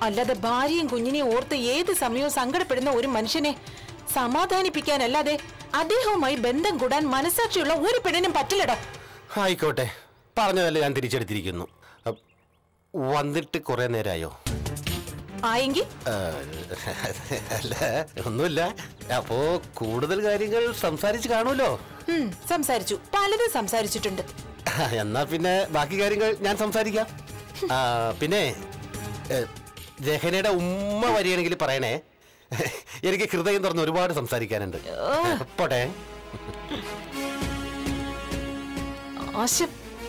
അല്ലാതെ ഭാര്യയും കുഞ്ഞിനെയും ഓർത്ത് ഏത് സമയവും സങ്കടപ്പെടുന്ന ഒരു മനുഷ്യനെ സമാധാനിപ്പിക്കാനല്ലാതെ അദ്ദേഹവുമായി ബന്ധം കൂടാൻ മനസാക്ഷിയുള്ള ഒരു പെണ്ണിനും പറ്റില്ലടോ ആയിക്കോട്ടെ പറഞ്ഞതല്ലേ ഞാൻ തിരിച്ചെടുത്തിരിക്കുന്നു അ, വന്നിട്ട് കുറെ നേരമായോ ആയെങ്കിൽ അല്ല ഒന്നുമില്ല അപ്പോ കൂടുതൽ കാര്യങ്ങൾ സംസാരിച്ച് കാണുമല്ലോ ഉം, സംസാരിച്ചു പലതും സംസാരിച്ചിട്ടുണ്ട് എന്നാ പിന്നെ ബാക്കി കാര്യങ്ങൾ ഞാൻ സംസാരിക്കാം ആ, പിന്നെ ഏ, രഹനയുടെ ഉമ്മ വരികയാണെങ്കിൽ പറയണേ എനിക്ക് ഹൃദയം തുറന്ന് ഒരുപാട് സംസാരിക്കാനുണ്ട് പോട്ടെ ആശം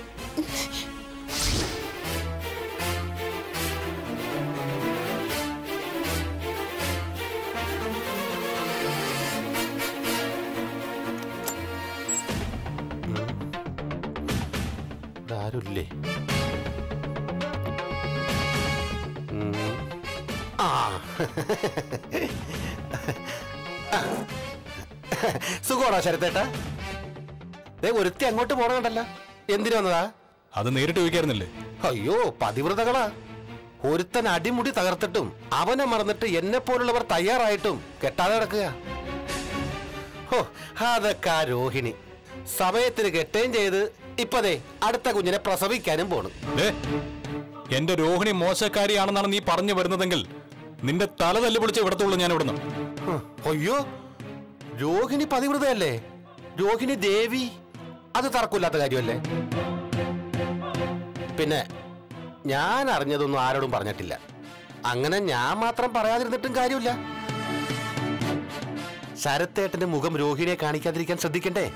ഇവിടെ ആരുമില്ലേ ഉം. ആ സുഖമാണോ ശരത്തേട്ടാ ദേ ഒരുത്തി അങ്ങോട്ട് പോണണ്ടല്ലോ എന്തിനു വന്നതാ അത് നേരിട്ട് ചോദിക്കായിരുന്നില്ലേ അയ്യോ പതിവ്രതകളാ ഒരുത്തൻ അടിമുടി തകർത്തിട്ടും അവനെ മറന്നിട്ട് എന്നെ പോലുള്ളവർ തയ്യാറായിട്ടും കെട്ടാതെ കിടക്കുക ഹോ അതൊക്കെ ആ രോഹിണി സമയത്തിന് കെട്ടുകയും ചെയ്ത് ഇപ്പതേ അടുത്ത കുഞ്ഞിനെ പ്രസവിക്കാനും പോണു ദേ, എന്റെ രോഹിണി മോശക്കാരിയാണെന്നാണ് നീ പറഞ്ഞു വരുന്നതെങ്കിൽ നിന്റെ തല തല്ലി പൊളിച്ച് ഇവിടത്തുള്ളൂ ഞാൻ ഇവിടുന്ന് ഹ്, അയ്യോ രോഹിണി പതിവ്രതയല്ലേ രോഹിണി ദേവി അത് തർക്കമില്ലാത്ത കാര്യമല്ലേ പിന്നെ ഞാൻ അറിഞ്ഞതൊന്നും ആരോടും പറഞ്ഞിട്ടില്ല അങ്ങനെ ഞാൻ മാത്രം പറയാതിരുന്നിട്ടും കാര്യമില്ല ശരത്തേട്ടന്റെ മുഖം രോഹിണിയെ കാണിക്കാതിരിക്കാൻ ശ്രദ്ധിക്കണ്ടേ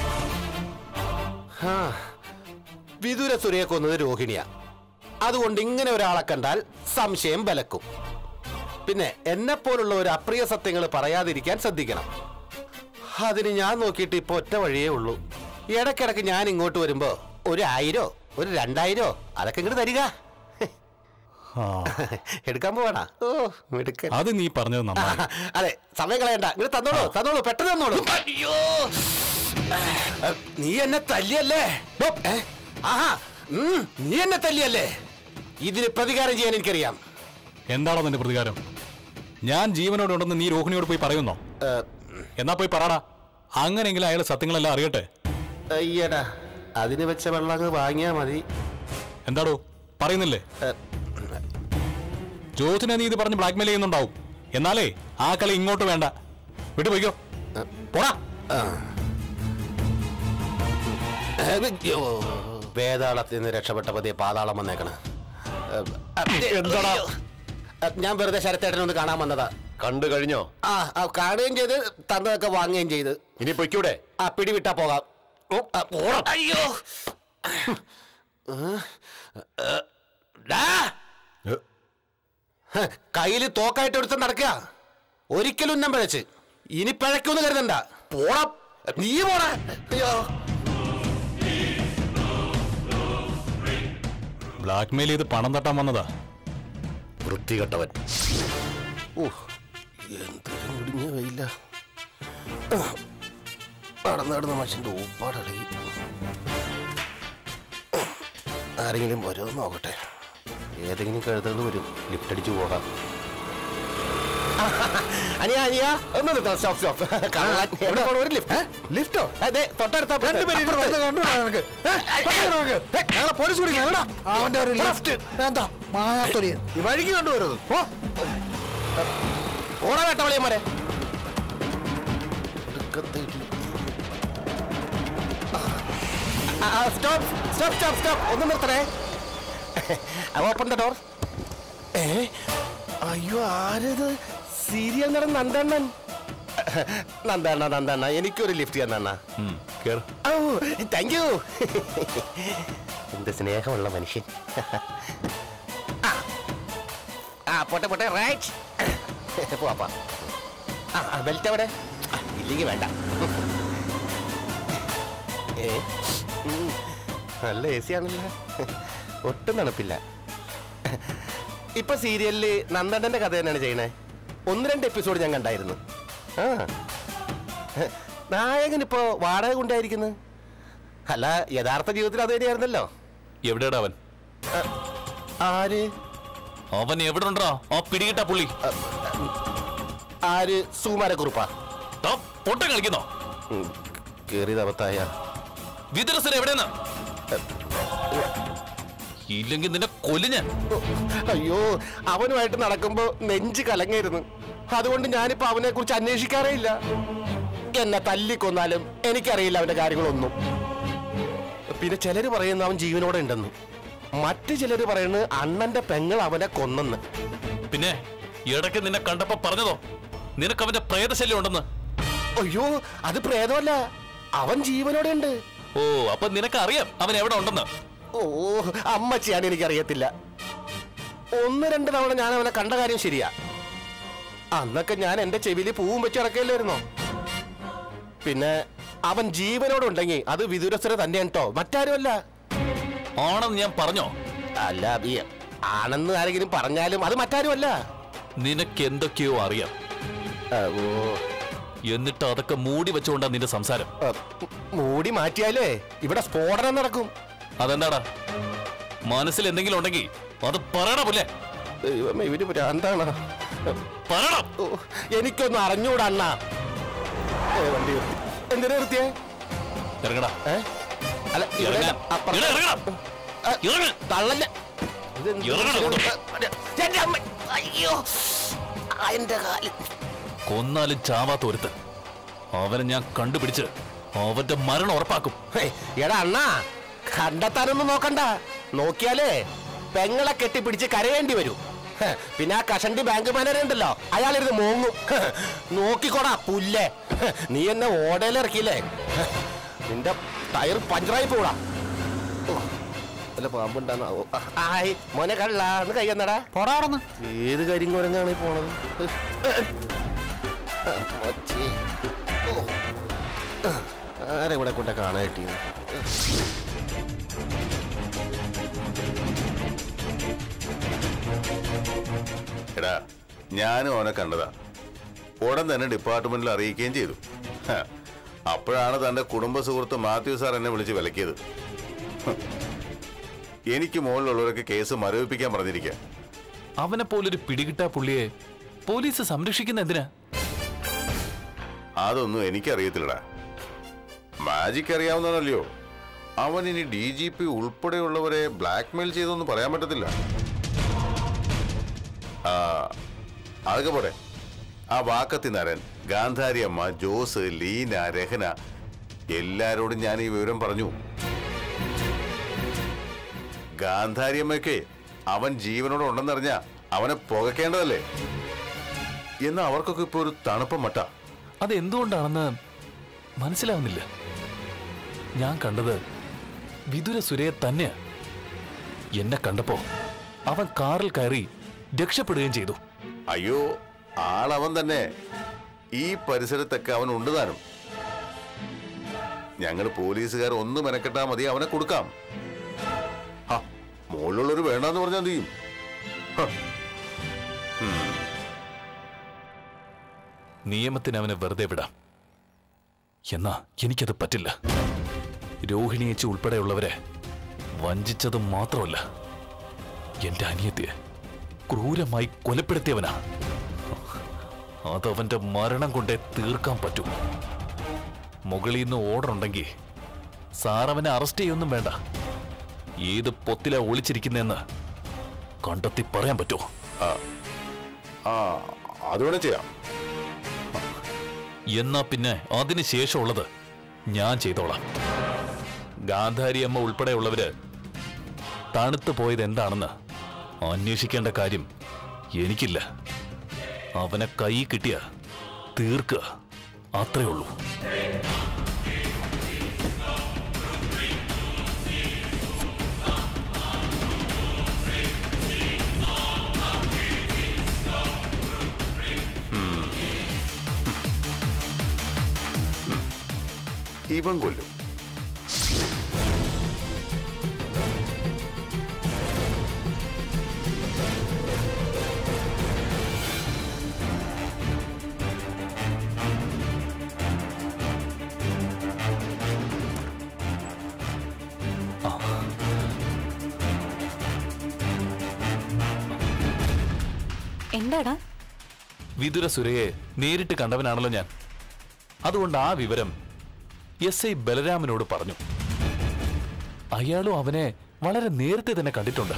ഹാ, വിദുര സുരയെ കൊന്നത് രോഹിണിയാ അതുകൊണ്ട് ഇങ്ങനെ ഒരാളെ കണ്ടാൽ സംശയം ബലക്കും പിന്നെ എന്നെ പോലുള്ള ഒരു അപ്രിയ സത്യങ്ങൾ പറയാതിരിക്കാൻ ശ്രദ്ധിക്കണം അതിന് ഞാൻ നോക്കിയിട്ട് ഇപ്പൊ ഒറ്റ വഴിയേ ഉള്ളൂ ഇടയ്ക്കിടയ്ക്ക് ഞാൻ ഇങ്ങോട്ട് വരുമ്പോ ഒരു ആയിരോ ഒരു രണ്ടായിരോ അതൊക്കെ ഇങ്ങോട്ട് തരിക ആ, എടുക്കാൻ പോവാണാ ഓ എടുക്ക അത് നീ പറഞ്ഞത് നന്നായി അതെ സമയം കളയണ്ട ഇങ്ങോട്ട് തന്നോളൂ തന്നോളൂ പെട്ടെന്ന് തന്നോളൂ അയ്യോ ഏ, നീ എന്നെ തല്ലിയല്ലേ ഓ, ഏ? ആഹാ ഉം, നീ എന്നെ തല്ലിയല്ലേ ഇതിന് പ്രതികാരം ചെയ്യാൻ എനിക്കറിയാം എന്താണോ നിന്റെ പ്രതികാരം ഞാൻ ജീവനോടുണ്ടെന്ന് നീ രോഹിണിയോട് പോയി പറയുന്നോ ഏ, എന്നാ പോയി പറടാ അങ്ങനെയെങ്കിലും അയാൾ സത്യങ്ങളെല്ലാം അറിയട്ടെ അയ്യടാ അതിന് വെച്ച വെള്ളം അങ്ങ് വാങ്ങിയാ മതി എന്താടോ പറയുന്നില്ലേ ഏ, ജോസിനെ നീ ഇത് പറഞ്ഞ് ബ്ലാക്ക്മെയിൽ ചെയ്യുന്നുണ്ടാവും എന്നാലേ ആ കളി ഇങ്ങോട്ട് വേണ്ട വിട്ടു പോയിക്കോ പോടാ അയ്യോ. വേതാളത്തിൽ നിന്ന് രക്ഷപ്പെട്ട പതിയെ പാതാളം വന്നേക്കണ എന്താടാ? ഞാൻ വെറുതെ ശരത്തേട്ടനെ ഒന്ന് കാണാൻ വന്നതാ കണ്ടു കഴിഞ്ഞോ ആ ആ, കാണുകയും ചെയ്ത് തന്നതൊക്കെ വാങ്ങുകയും ചെയ്ത് ഇനി പൊയ്ക്കൂടെ ആ പിടിവിട്ടാ പോകാം ഓ, ആ, പോടാ. അയ്യോ കയ്യിൽ തോക്കായിട്ട് എടുത്ത് നടക്കുക ഒരിക്കലും ഉന്നം പിഴച്ച് ഇനി പിഴയ്ക്കൊന്നും കരുതണ്ട പോടാ നീ പോടാ അയ്യോ ബ്ലാക്ക്മെയിൽ ചെയ്ത് പണം തട്ടാൻ വന്നതാ വൃത്തികെട്ടവൻ ഓ എന്തൊരു മുടിഞ്ഞ വെയില്ല നടന്ന് നടന്ന മനുഷ്യൻ്റെ ഊപ്പാടടങ്ങി ആരെങ്കിലും വരുമോ എന്ന് നോക്കട്ടെ ഏതെങ്കിലും കഴുതകൾ വരും ലിഫ്റ്റ് അടിച്ചു പോകാം അനിയ അനിയ ഒന്ന് നിർത്താം സ്റ്റോപ്പ് സ്റ്റോപ്പ് എവിടെ പോകണം ഒരു ലിഫ്റ്റ് ലിഫ്റ്റോ അതെ തൊട്ടടുത്ത പോലീസ് പിടിക്കണം അവന്റെ ഒരു ലെഫ്റ്റ് എന്താ മായാത്തൊലി ഈ വഴിക്ക് കണ്ടുവരുന്നു ഓ ഓടാ വേട്ടവളിയന്മാരെ സ്റ്റോപ്പ് സ്റ്റോപ്പ് സ്റ്റോപ്പ് സ്റ്റോപ്പ് ഒന്ന് നിർത്തണേ ഓപ്പൺ ദ ഡോർ ഏ അയ്യോ ആരത് സീരിയൽ നടൻ നന്ദണ്ണൻ നന്ദണ്ണ നന്ദണ്ണ എനിക്കൊരു ലിഫ്റ്റ് തന്നണ്ണ ഉം, കേറ് ഓ താങ്ക് യു എന്ത് സ്നേഹമുള്ള മനുഷ്യൻ ആ. ആ പോട്ടെ പോട്ടെ റൈറ്റ് പോവാ ആ ബെൽറ്റ് എവിടെ ആ, ഇല്ലെങ്കിൽ വേണ്ട ഏ ഉം. നല്ല എ സി ആണല്ലോ ഒട്ടും തണുപ്പില്ല ഇപ്പൊ സീരിയലില് നന്ദണ്ണന്റെ കഥ തന്നെയാണ് ചെയ്യണേ ഒന്ന് രണ്ട് എപ്പിസോഡ് ഞാൻ കണ്ടായിരുന്നു ആ നായകൻ ഇപ്പോ വാടക കൊണ്ടായിരിക്കുന്നത് അല്ല യഥാർത്ഥ ജീവിതത്തിൽ അത് തന്നെയായിരുന്നല്ലോ എവിടെയാടാ അവൻ ആര് അവൻ എവിടെ ഉണ്ടോ ആ പിടികിട്ട പുള്ളി ആര് സുകുമാരക്കുറുപ്പാ ദാ പൊട്ടം കളിക്കുന്നോ കേറിയതവത്തായ വിതുരസൻ എവിടെയെന്ന് ഇല്ലെങ്കിൽ നിന്നെ കൊല്ലിഞ്ഞ അയ്യോ അവനുമായിട്ട് നടക്കുമ്പോ നെഞ്ച് കലങ്ങായിരുന്നു അതുകൊണ്ട് ഞാനിപ്പോ അവനെ കുറിച്ച് അന്വേഷിക്കാറേ ഇല്ല എന്നെ തല്ലിക്കൊന്നാലും എനിക്കറിയില്ല അവന്റെ കാര്യങ്ങളൊന്നും പിന്നെ ചിലര് പറയുന്നു അവൻ ജീവനോടെ ഉണ്ടെന്ന് മറ്റു ചിലര് പറയുന്നത് അണ്ണന്റെ പെങ്ങൾ അവനെ കൊന്നെന്ന് പിന്നെ ഇടയ്ക്ക് നിന്നെ കണ്ടപ്പോ പറഞ്ഞതോ നിനക്ക് അവന്റെ പ്രേതശല്യം ഉണ്ടെന്ന് അയ്യോ അത് പ്രേതമല്ല അവൻ ജീവനോടെ ഉണ്ട് ഓ അപ്പൊ നിനക്ക് അറിയാം അവൻ എവിടെ ഉണ്ടെന്ന് ഓ അമ്മച്ചിയാണ് എനിക്കറിയത്തില്ല ഒന്ന് രണ്ട് തവണ ഞാൻ അവനെ കണ്ട കാര്യം ശരിയാ അന്നൊക്കെ ഞാൻ എന്റെ ചെവിയിൽ പൂവും വെച്ച് ഇറക്കില്ലായിരുന്നോ പിന്നെ അവൻ ജീവനോടെ ഉണ്ടെങ്കിൽ അത് വിദുരസ്ഥര തന്നെയാണ് കേട്ടോ മറ്റാരുമല്ല ആണെന്ന് ഞാൻ പറഞ്ഞോ അല്ല ഈ ആണെന്ന് ആരെങ്കിലും പറഞ്ഞാലും അത് മറ്റാരുമല്ല നിനക്ക് എന്തൊക്കെയോ അറിയാം ആ, ഓ എന്നിട്ട് അതൊക്കെ മൂടി വെച്ചുകൊണ്ടാ നിന്റെ സംസാരം ആ, മൂടി മാറ്റിയാലേ ഇവിടെ സ്ഫോടനം നടക്കും അതെന്താടാ മനസ്സിൽ എന്തെങ്കിലും ഉണ്ടെങ്കിൽ അത് പറയണ പോലെ ദൈവമേ ഇവര് ഭ്രാന്താണ് പറയണം ഓ, എനിക്കൊന്നും അറിഞ്ഞൂടാ അണ്ണാ ഏ, വണ്ടി നിർത്തി. എന്തിനാ നിർത്തിയേ ഇറങ്ങടാ ഏ? അല്ല ഇവിടെ ഇറങ്ങാൻ. അപ്പുറത്ത്- ഇവിടെ ഇറങ്ങണം. ആ, ഇറങ്ങ്. തള്ളല്ല ഇതെന്ത് ഇറങ്ങണം അങ്ങോട്ട്. എന്റെ അമ്മ അയ്യോ ആ, എന്റെ കാല് കൊന്നാലും ചാവാത്ത ഒരുത്ത് അവനെ ഞാൻ കണ്ടുപിടിച്ച് അവന്റെ മരണം ഉറപ്പാക്കും ഹേയ്, എടാ അണ്ണാ കണ്ടെത്താനൊന്നും നോക്കണ്ട നോക്കിയാലേ പെങ്ങളെ കെട്ടിപ്പിടിച്ച് കരയേണ്ടി വരും ഹെ, പിന്നെ ആ കഷണ്ടി ബാങ്ക് മാനേജർ ഉണ്ടല്ലോ അയാളിരുന്ന് മോങ്ങും ഹെ, നോക്കിക്കോടാ പുല്ലേ ഹെ, നീ എന്നെ ഓടയിലിറക്കിയില്ലേ ഹെ, നിന്റെ ടയർ പഞ്ചറായി പോടാ ഓ, വല്ല പാമ്പുണ്ടാന്നാവോ ആയി മോനെ കള്ള എന്ന് കൈ എന്നടാ പൊറാടന്ന് ഏത് കാര്യം കുരങ്ങാണ് ഈ പോണത് മച്ചി. ഓ. ആരെ ഇവിടെ കൊണ്ട് കാണാൻ കിട്ടിയത് എടാ ഞാനും അവനെ കണ്ടതാ ഉടൻ തന്നെ ഡിപ്പാർട്ട്മെന്റിൽ അറിയിക്കുകയും ചെയ്തു ഹ, അപ്പോഴാണ് തന്റെ കുടുംബ സുഹൃത്ത് മാത്യു സാർ എന്നെ വിളിച്ച് വിലക്കിയത് ഹ്. എനിക്ക് മുകളിലുള്ളവരൊക്കെ കേസ് മരവിപ്പിക്കാൻ പറഞ്ഞിരിക്കുക അവനെ പോലൊരു പിടികിട്ടാ പുള്ളിയെ പോലീസ് സംരക്ഷിക്കുന്ന എന്തിനാ അതൊന്നും എനിക്കറിയത്തില്ലടാ മാജിക് അറിയാവുന്നതല്ലയോ അവൻ ഇനി ഡി ജി പി ഉൾപ്പെടെയുള്ളവരെ ബ്ലാക്ക്മെയിൽ ചെയ്തൊന്നും പറയാൻ പറ്റത്തില്ല ആ അതൊക്കെ പോരെ ആ വാക്കത്തി നരൻ ഗാന്ധാരി അമ്മ ജോസ് ലീന രഹന എല്ലാരോടും ഞാൻ ഈ വിവരം പറഞ്ഞു ഗാന്ധാരി അമ്മയ്ക്ക് അവൻ ജീവനോടെ ഉണ്ടെന്നറിഞ്ഞ അവനെ പുകക്കേണ്ടതല്ലേ എന്നാൽ അവർക്കൊക്കെ ഇപ്പൊ ഒരു തണുപ്പ മട്ട അത് എന്തുകൊണ്ടാണെന്ന് മനസ്സിലാവുന്നില്ല ഞാൻ കണ്ടത് വിതുര സുരയെ തന്നെയാ എന്നെ കണ്ടപ്പോ അവൻ കാറിൽ കയറി രക്ഷപ്പെടുകയും ചെയ്തു അയ്യോ ആളവൻ തന്നെ ഈ പരിസരത്തൊക്കെ അവൻ ഉണ്ട് താനും ഞങ്ങൾ പോലീസുകാർ ഒന്ന് മെനക്കെട്ടാ മതി അവനെ കൊടുക്കാം ഹ, മുകളിലുള്ളൊരു വേണ്ടെന്ന് പറഞ്ഞാൽ എന്ത് ചെയ്യും ഹ, നിയമത്തിന് അവനെ വെറുതെ വിടാം എന്നാ എനിക്കത് പറ്റില്ല രോഹിണിയേച്ചി ഉൾപ്പെടെയുള്ളവരെ വഞ്ചിച്ചത് മാത്രമല്ല എന്റെ അനിയത്തിയെ ക്രൂരമായി കൊലപ്പെടുത്തിയവനാ അതവന്റെ മരണം കൊണ്ടേ തീർക്കാൻ പറ്റൂ മുകളിൽ നിന്ന് ഓർഡർ ഉണ്ടെങ്കിൽ സാറവനെ അറസ്റ്റ് ചെയ്യൊന്നും വേണ്ട ഏത് പൊത്തില ഒളിച്ചിരിക്കുന്നെന്ന് കണ്ടെത്തി പറയാൻ പറ്റുമോ ആ അതുവേണേ ചെയ്യാം എന്നാ പിന്നെ അതിന് ശേഷമുള്ളത് ഞാൻ ചെയ്തോളാം ഗാന്ധാരി അമ്മ ഉൾപ്പെടെയുള്ളവര് തണുത്തു പോയത് എന്താണെന്ന് അന്വേഷിക്കേണ്ട കാര്യം എനിക്കില്ല അവനെ കൈ കിട്ടിയ തീർക്കുക അത്രേ ഉള്ളൂ ഇവൻ കൊല്ലും എന്താടാ വിതുര സുരയെ നേരിട്ട് കണ്ടവനാണല്ലോ ഞാൻ അതുകൊണ്ട് ആ വിവരം എസ് ഐ ബലരാമനോട് പറഞ്ഞു അയാളും അവനെ വളരെ നേരത്തെ തന്നെ കണ്ടിട്ടുണ്ട്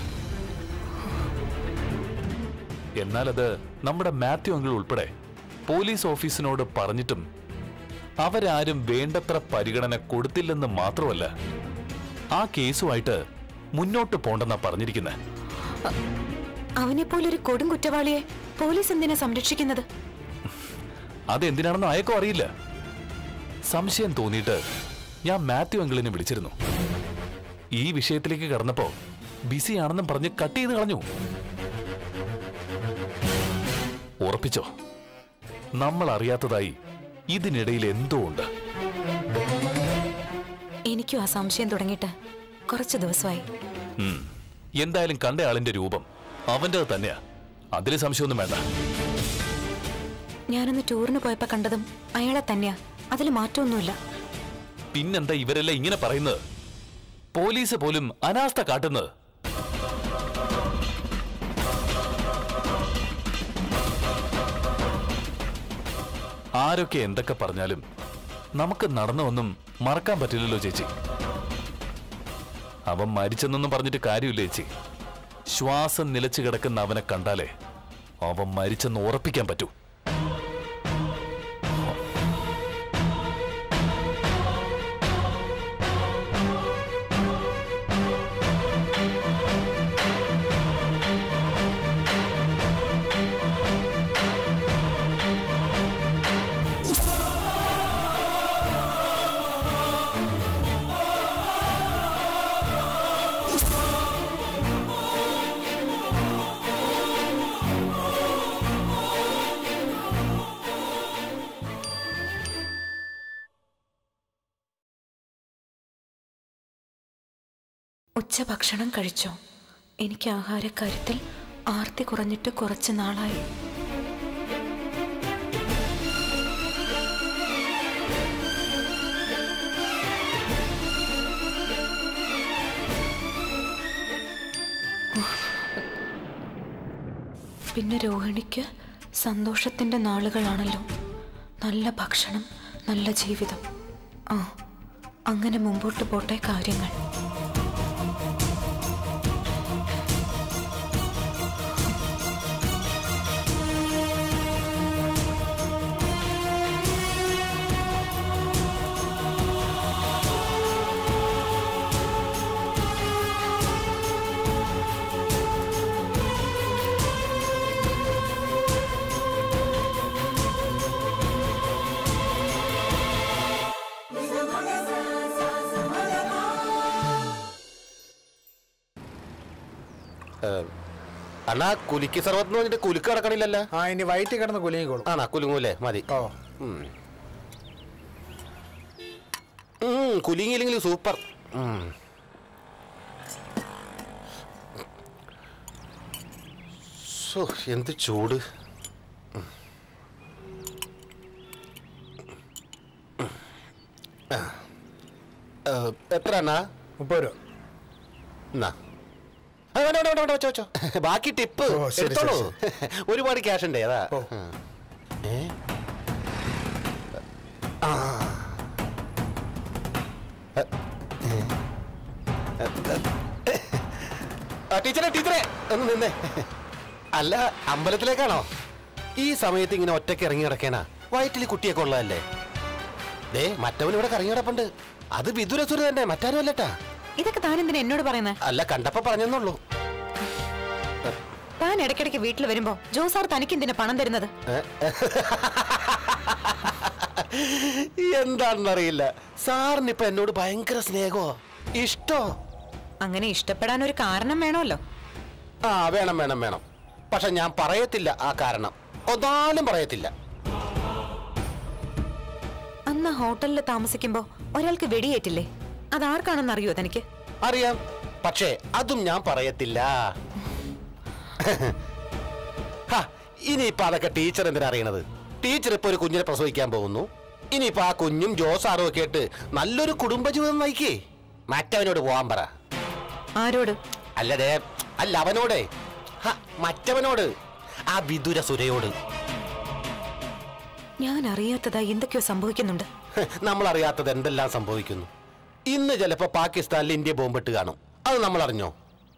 എന്നാൽ അത് നമ്മുടെ മാത്യു അങ്കിൾ ഉൾപ്പെടെ പോലീസ് ഓഫീസിനോട് പറഞ്ഞിട്ടും അവരാരും വേണ്ടത്ര പരിഗണന കൊടുത്തില്ലെന്ന് മാത്രമല്ല ആ കേസുമായിട്ട് മുന്നോട്ട് പോണ്ടെന്നാ പറഞ്ഞിരിക്കുന്നത് അവനെ പോലൊരു കൊടും കുറ്റവാളിയെ പോലീസ് എന്തിനാ സംരക്ഷിക്കുന്നത് അതെന്തിനാണെന്ന് അയക്കും അറിയില്ല സംശയം തോന്നിയിട്ട് ഞാൻ മാത്യു അങ്കിളിനെ വിളിച്ചിരുന്നു ഈ വിഷയത്തിലേക്ക് കടന്നപ്പോ ബിസിയാണെന്നും പറഞ്ഞ് കട്ട് ചെയ്ത് കളഞ്ഞു ഉറപ്പിച്ചോ നമ്മൾ അറിയാത്തതായി ഇതിനിടയിൽ എന്തോ ഉണ്ട് എനിക്കും ആ സംശയം തുടങ്ങിയിട്ട് കുറച്ച് ദിവസമായി ഉം. എന്തായാലും കണ്ട ആളിന്റെ രൂപം അവൻ്റെത് തന്നെയാ അതിൽ സംശയമൊന്നും വേണ്ട ഞാനന്ന് ടൂറിന് പോയപ്പോ കണ്ടതും അയാളെ തന്നെയാ അതിൽ മാറ്റമൊന്നുമില്ല പിന്നെന്താ ഇവരെല്ലാം ഇങ്ങനെ പറയുന്നത് പോലീസ് പോലും അനാസ്ഥ കാട്ടുന്നത് ആരൊക്കെ എന്തൊക്കെ പറഞ്ഞാലും നമുക്ക് നടന്ന ഒന്നും മറക്കാൻ പറ്റില്ലല്ലോ ചേച്ചി അവൻ മരിച്ചെന്നൊന്നും പറഞ്ഞിട്ട് കാര്യമില്ല ചേച്ചി ശ്വാസം നിലച്ചു കിടക്കുന്ന അവനെ കണ്ടാലേ അവൻ മരിച്ചെന്ന് ഉറപ്പിക്കാൻ പറ്റൂ ഉച്ചഭക്ഷണം കഴിച്ചോ എനിക്ക് ആഹാരക്കാര്യത്തിൽ ആർത്തി കുറഞ്ഞിട്ട് കുറച്ച് നാളായി പിന്നെ രോഹിണിക്ക് സന്തോഷത്തിന്റെ നാളുകളാണല്ലോ നല്ല ഭക്ഷണം നല്ല ജീവിതം ആ അങ്ങനെ മുമ്പോട്ട് പോട്ടെ കാര്യങ്ങൾ അണ്ണാ കുലുക്കി സർവത്ത് എന്ന് പറഞ്ഞിട്ട് കുലുക്ക് കിടക്കണില്ലല്ലോ ആ ഇനി വയറ്റിൽ കിടന്ന് കുലുങ്ങിക്കോളും ആണാ കുലുങ്ങൂലേ മതി ഓ ഉം. ഉം, കുലുങ്ങിയില്ലെങ്കിൽ സൂപ്പർ ഉം. ശോ, എന്ത് ചൂട് ഉം. ആ. ഏ, എത്ര അണ്ണാ മുപ്പത് രൂപ എന്നാ ആ, വേണ്ട, വേണ്ട, വേണ്ട, വേണ്ട, വെച്ചോ, വെച്ചോ. ബാക്കി ടിപ്പ് ഓ, ശരി, എടുത്തോളൂ ശരി, ഒരുപാട് ക്യാഷ് ഉണ്ട് അതാ ഓ. ആ. ഏ? ആ. എ, ഏ. എ, എ, ആ, ടീച്ചറെ ടീച്ചറെ ഒന്ന് നിന്നേ അല്ല അമ്പലത്തിലേക്കാണോ ഈ സമയത്ത് ഇങ്ങനെ ഒറ്റയ്ക്ക് ഇറങ്ങി കിടക്കേനാ വയറ്റിൽ കുട്ടിയൊക്കെ ഉള്ളതല്ലേ ദേ മറ്റവൻ ഇവിടെ കറങ്ങി കിടപ്പുണ്ട് അത് വിദുരസുര തന്നെ മറ്റാരും അല്ലട്ടാ ഇതൊക്കെ താൻ എന്തിനാ എന്നോട് പറയുന്നത് അല്ല കണ്ടപ്പോ പറഞ്ഞെന്നുള്ളൂ താൻ ഇടയ്ക്കിടയ്ക്ക് വീട്ടിൽ വരുമ്പോ ജോസാർ തനിക്ക് എന്തിനാ പണം തരുന്നത് എന്താണെന്നറിയില്ല സാറിന് ഇപ്പൊ എന്നോട് ഭയങ്കര സ്നേഹമോ ഇഷ്ടോ അങ്ങനെ ഇഷ്ടപ്പെടാൻ ഒരു കാരണം വേണമല്ലോ ആ വേണം വേണം വേണം പക്ഷെ ഞാൻ പറയത്തില്ല ആ കാരണം ഒന്നാലും പറയത്തില്ല അന്ന് ഹോട്ടലിൽ താമസിക്കുമ്പോ ഒരാൾക്ക് വെടിയേറ്റില്ലേ അതാർക്കാണെന്ന് അറിയോ തനിക്ക് അറിയാം പക്ഷേ അതും ഞാൻ പറയത്തില്ല ഹ, ഇനിയിപ്പോ അതൊക്കെ ടീച്ചർ എന്തിനാ അറിയണത് ടീച്ചർ ഇപ്പൊ ഒരു കുഞ്ഞിനെ പ്രസവിക്കാൻ പോകുന്നു ഇനിയിപ്പോ ആ കുഞ്ഞും ജോസാറും ഒക്കെ ആയിട്ട് നല്ലൊരു കുടുംബജീവിതം നയിക്കേ മറ്റവനോട് പോവാൻ പറ ആരോട് അല്ലതേ അല്ല അവനോടെ ഹ, മറ്റവനോട് ആ വിദുര സുരയോട് ഞാൻ അറിയാത്തതായി എന്തൊക്കെയോ സംഭവിക്കുന്നുണ്ട് നമ്മൾ അറിയാത്തത് എന്തെല്ലാം സംഭവിക്കുന്നു ഇന്ന് ചിലപ്പോ പാകിസ്ഥാനിൽ ഇന്ത്യ ബോംബിട്ട് കാണും അത് നമ്മൾ അറിഞ്ഞോ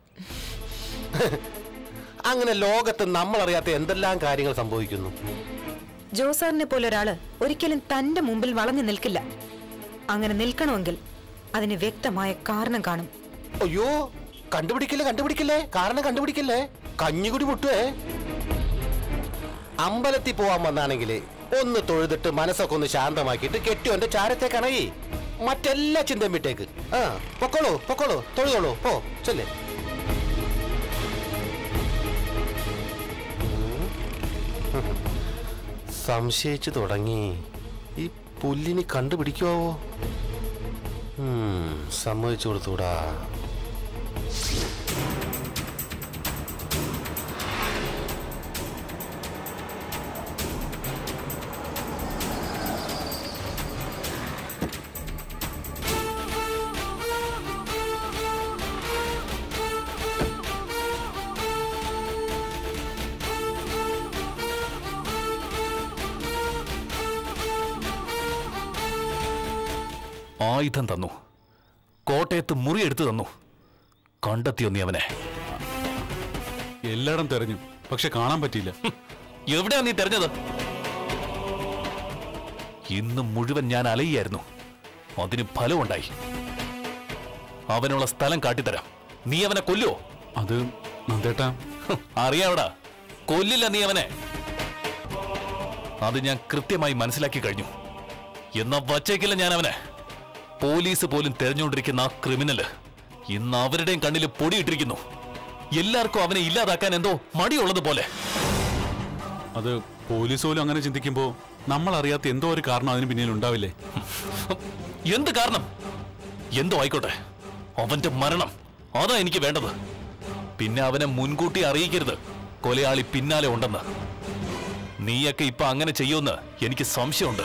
അങ്ങനെ ലോകത്ത് നമ്മൾ അറിയാത്ത എന്തെല്ലാം കാര്യങ്ങൾ സംഭവിക്കുന്നു ജോസാറിനെ പോലെ ഒരാള് ഒരിക്കലും തന്റെ മുമ്പിൽ വളഞ്ഞു നിൽക്കില്ല അങ്ങനെ നിൽക്കണമെങ്കിൽ അതിന് വ്യക്തമായ കാരണം കാണും അയ്യോ കണ്ടുപിടിക്കില്ലേ കണ്ടുപിടിക്കില്ലേ കാരണം കണ്ടുപിടിക്കില്ലേ കഞ്ഞികുടി പൊട്ടുവേ അമ്പലത്തിൽ പോവാൻ വന്നാണെങ്കിൽ ഒന്ന് തൊഴുതിട്ട് മനസ്സൊക്കെ ഒന്ന് ശാന്തമാക്കിയിട്ട് കെട്ടിയോന്റെ ചാരത്തെ കണയി മറ്റെല്ലാ ചിന്തയും വിട്ടേക്ക് ആ പൊക്കോളൂ പൊക്കോളൂ തൊഴുതോളൂ പോ ചെല്ലേ സംശയിച്ചു തുടങ്ങി ഈ പുല്ലിനി കണ്ടുപിടിക്കുവോ ഉം, സമ്മതിച്ചു കൊടുത്തൂടാ ആയുധം തന്നു കോട്ടയത്ത് മുറിയെടുത്തു തന്നു കണ്ടെത്തിയോ നീ അവനെ എല്ലായിടം തെരഞ്ഞു പക്ഷെ കാണാൻ പറ്റിയില്ല എവിടെയാ നീ തെരഞ്ഞത് ഇന്ന് മുഴുവൻ ഞാൻ അലയായിരുന്നു അതിന് ഫലമുണ്ടായി അവനുള്ള സ്ഥലം കാട്ടിത്തരാം നീ അവനെ കൊല്ലുവോ അത് നന്ദേട്ടാ ഹും, അറിയാവടാ കൊല്ലില്ല നീ അവനെ അത് ഞാൻ കൃത്യമായി മനസ്സിലാക്കി കഴിഞ്ഞു എന്നാ വച്ചേക്കില്ല ഞാൻ അവനെ പോലീസ് പോലും തെരഞ്ഞുകൊണ്ടിരിക്കുന്ന ആ ക്രിമിനല് ഇന്ന് അവരുടെയും കണ്ണിൽ പൊടിയിട്ടിരിക്കുന്നു എല്ലാവർക്കും അവനെ ഇല്ലാതാക്കാൻ എന്തോ മടിയുള്ളത് പോലെ അത് പോലീസ് പോലും അങ്ങനെ ചിന്തിക്കുമ്പോ നമ്മൾ അറിയാത്ത എന്തോ ഒരു കാരണം അതിന് പിന്നിൽ ഉണ്ടാവില്ലേ എന്ത് കാരണം എന്തോ ആയിക്കോട്ടെ അവന്റെ മരണം അതാ എനിക്ക് വേണ്ടത് പിന്നെ അവനെ മുൻകൂട്ടി അറിയിക്കരുത് കൊലയാളി പിന്നാലെ ഉണ്ടെന്ന് നീയൊക്കെ ഇപ്പൊ അങ്ങനെ ചെയ്യുമെന്ന് എനിക്ക് സംശയമുണ്ട്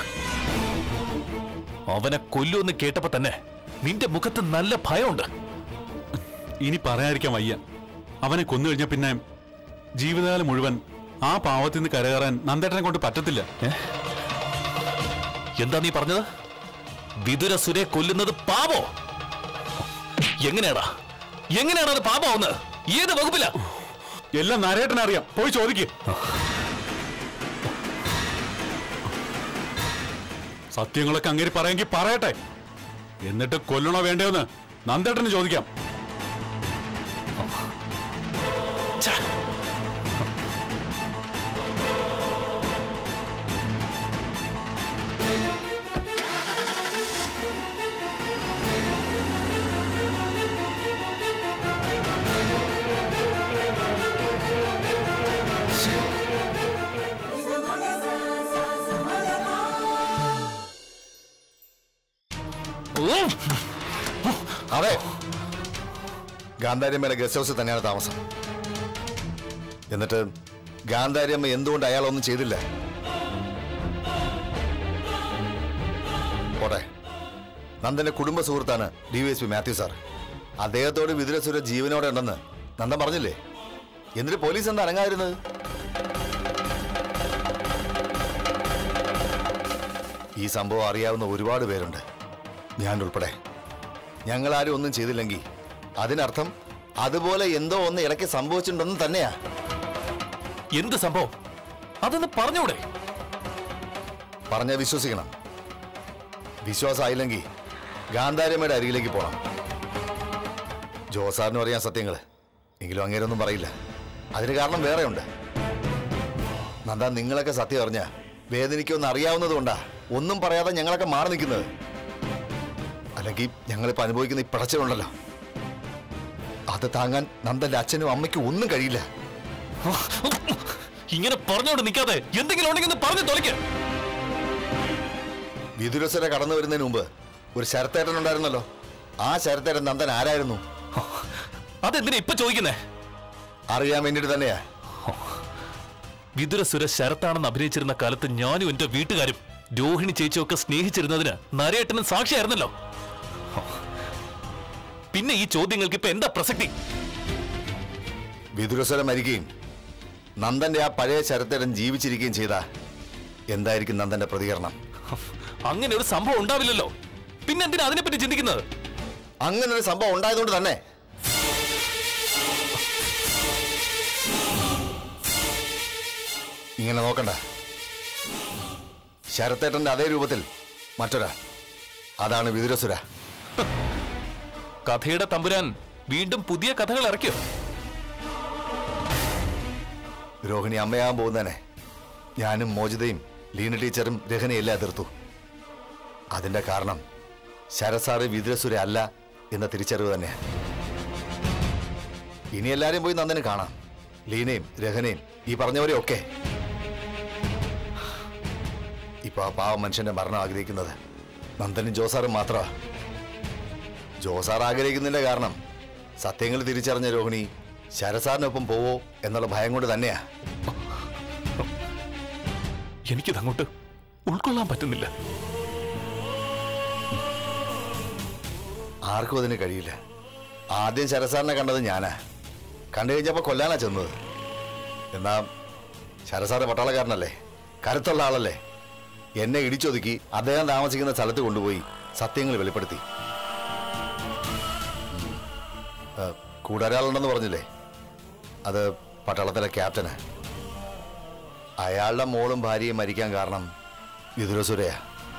അവനെ കൊല്ലുമെന്ന് കേട്ടപ്പോ തന്നെ നിന്റെ മുഖത്ത് നല്ല ഭയമുണ്ട് ഇനി പറയാതിരിക്കാൻ വയ്യ അവനെ കൊന്നു കഴിഞ്ഞാൽ പിന്നെ ജീവിതകാലം മുഴുവൻ ആ പാവത്തിൽ നിന്ന് കരകയറാൻ നന്ദേട്ടനെ കൊണ്ട് പറ്റത്തില്ല എന്താ നീ പറഞ്ഞത് വിതുര സുരെ കൊല്ലുന്നത് പാപോ എങ്ങനെയാടാ എങ്ങനെയാണ് അത് പാപമാവുന്നത് ഏത് വകുപ്പിലാ എല്ലാം നരേട്ടനറിയാം പോയി ചോദിക്ക് സത്യങ്ങളൊക്കെ അങ്ങേരി പറയാമെങ്കിൽ പറയട്ടെ എന്നിട്ട് കൊല്ലണോ വേണ്ടയോന്ന് നന്ദേട്ടന് ചോദിക്കാം ഛെ, ഉം. അതെ ഗാന്ധാരിയമ്മയുടെ ഗസ്റ്റ് ഹൗസിൽ തന്നെയാണ് താമസം എന്നിട്ട് ഗാന്ധാരിയമ്മ എന്തുകൊണ്ട് അയാളൊന്നും ചെയ്തില്ല പോട്ടെ നന്ദന്റെ കുടുംബ സുഹൃത്താണ് D Y S P Mathew sir അദ്ദേഹത്തോട് വിതുരസുര ജീവനോടെ ഉണ്ടെന്ന് നന്ദൻ പറഞ്ഞില്ലേ എന്നിട്ട് പോലീസ് എന്താ അനങ്ങാതിരുന്നത് ഈ സംഭവം അറിയാവുന്ന ഒരുപാട് പേരുണ്ട് ഞാൻ ഉൾപ്പെടെ ഞങ്ങളാരും ഒന്നും ചെയ്തില്ലെങ്കിൽ അതിനർത്ഥം അതുപോലെ എന്തോ ഒന്ന് ഇടയ്ക്ക് സംഭവിച്ചിട്ടുണ്ടെന്ന് തന്നെയാ എന്ത് സംഭവം അതൊന്ന് പറഞ്ഞൂടെ പറഞ്ഞ വിശ്വസിക്കണം വിശ്വാസമായില്ലെങ്കിൽ ഗാന്ധാരമ്മയുടെ അരികിലേക്ക് പോണം ജോസാറിനും അറിയാൻ സത്യങ്ങൾ എങ്കിലും അങ്ങേരൊന്നും പറയില്ല അതിന് കാരണം വേറെയുണ്ട് നന്ദ നിങ്ങളൊക്കെ സത്യം അറിഞ്ഞ വേദനിക്കൊന്ന് അറിയാവുന്നത് കൊണ്ടാ ഒന്നും പറയാതെ ഞങ്ങളൊക്കെ മാറി നിൽക്കുന്നത് അല്ലെങ്കിൽ ഞങ്ങളിപ്പോൾ അനുഭവിക്കുന്ന ഈ പിടച്ചിലുണ്ടല്ലോ അത് താങ്ങാൻ നന്ദന്റെ അച്ഛനും അമ്മയ്ക്കും ഒന്നും കഴിയില്ല ഇങ്ങനെ പറഞ്ഞോണ്ട് നിൽക്കാതെ എന്തെങ്കിലും ഉണ്ടെങ്കിൽ ഒന്ന് പറഞ്ഞു തൊലയ്ക്ക് വിദുരസര കടന്നു വരുന്നതിന് മുമ്പ് ഒരു ശരത്തേട്ടൻ ഉണ്ടായിരുന്നല്ലോ ആ ശരത്തേട്ടൻ നന്ദൻ ആരായിരുന്നു അതെന്തിനാ ഇപ്പൊ ചോദിക്കുന്നേ അറിയാൻ വേണ്ടിയിട്ട് തന്നെയാ വിതുരസുര ശരത്താണെന്ന് അഭിനയിച്ചിരുന്ന കാലത്ത് ഞാനും എന്റെ വീട്ടുകാരും രോഹിണി ചേച്ചിയൊക്കെ സ്നേഹിച്ചിരുന്നതിന് നരേട്ടനും സാക്ഷിയായിരുന്നല്ലോ പിന്നെ ഈ ചോദ്യങ്ങൾക്ക് ഇപ്പൊ എന്താ പ്രസക്തി വിദുരസര മരിക്കുകയും നന്ദന്റെ ആ പഴയ ശരത്തേടൻ ജീവിച്ചിരിക്കുകയും ചെയ്ത എന്തായിരിക്കും നന്ദന്റെ പ്രതികരണം അങ്ങനെ ഒരു സംഭവം ഉണ്ടാവില്ലല്ലോ പിന്നെന്തിനാ അതിനെപ്പറ്റി ചിന്തിക്കുന്നത് അങ്ങനെ ഒരു സംഭവം ഉണ്ടായതുകൊണ്ട് തന്നെ ഇങ്ങനെ നോക്കണ്ട ശരത്തേട്ടന്റെ അതേ രൂപത്തിൽ മറ്റൊരാൾ അതാണ് വിതുരസുര കഥയുടെ തമ്പുരാൻ വീണ്ടും പുതിയ കഥകൾ ഇറക്കിയോ രോഹിണി അമ്മയാകാൻ പോകുന്നതിനെ ഞാനും മോചിതയും ലീന ടീച്ചറും രഹനയെല്ലാം എതിർത്തു അതിന്റെ കാരണം ശരസാറ് വിതുരസുര അല്ല എന്ന തിരിച്ചറിവ് തന്നെയാണ് ഇനി എല്ലാരെയും പോയി നന്ദന് കാണാം ലീനയും രഹനയും ഈ പറഞ്ഞവരെ ഒക്കെ ഇപ്പൊ ആ പാവ മനുഷ്യന്റെ മരണം ആഗ്രഹിക്കുന്നത് നന്ദനും ജോസാറും മാത്രമാ ജോസാർ ആഗ്രഹിക്കുന്നതിന്റെ കാരണം സത്യങ്ങൾ തിരിച്ചറിഞ്ഞ രോഹിണി ശരസാറിനൊപ്പം പോവോ എന്നുള്ള ഭയം കൊണ്ട് തന്നെയാ എനിക്കിതങ്ങോട്ട് ഉൾക്കൊള്ളാൻ പറ്റുന്നില്ല ആർക്കും അതിന് കഴിയില്ല ആദ്യം ശരസാറിനെ കണ്ടത് ഞാനാ കണ്ടു കഴിഞ്ഞപ്പോ കൊല്ലാനാ ചെന്നത് എന്നാ ശരസാറ് പട്ടാളക്കാരനല്ലേ കരുത്തുള്ള ആളല്ലേ എന്നെ ഇടിച്ചൊതുക്കി അദ്ദേഹം താമസിക്കുന്ന സ്ഥലത്ത് കൊണ്ടുപോയി സത്യങ്ങൾ വെളിപ്പെടുത്തി ഉം. ആ, കൂടെ ഒരാളുണ്ടെന്ന് പറഞ്ഞില്ലേ അത് പട്ടാളത്തിലെ ക്യാപ്റ്റന് അയാളുടെ മോളും ഭാര്യയും മരിക്കാൻ കാരണം വിതുരസുരയാ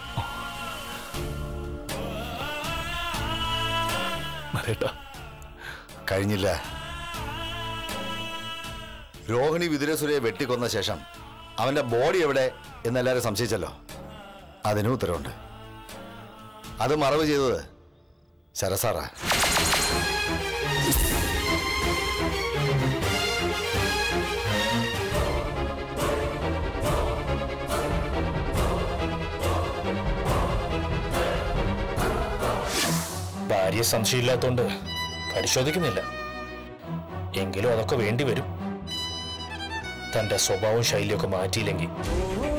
നരേട്ടാ കഴിഞ്ഞില്ല രോഹിണി വിതുരസുരയെ വെട്ടിക്കൊന്ന ശേഷം അവന്റെ ബോഡി എവിടെ എന്നെല്ലാരും സംശയിച്ചല്ലോ അതിനും ഉത്തരവുണ്ട് അത് മറവ് ചെയ്തത് ശരസാറാ ഭാര്യ സംശയമില്ലാത്തോണ്ട് പരിശോധിക്കുന്നില്ല എങ്കിലും അതൊക്കെ വേണ്ടി വരും തന്റെ സ്വഭാവവും ശൈലിയൊക്കെ മാറ്റിയില്ലെങ്കിൽ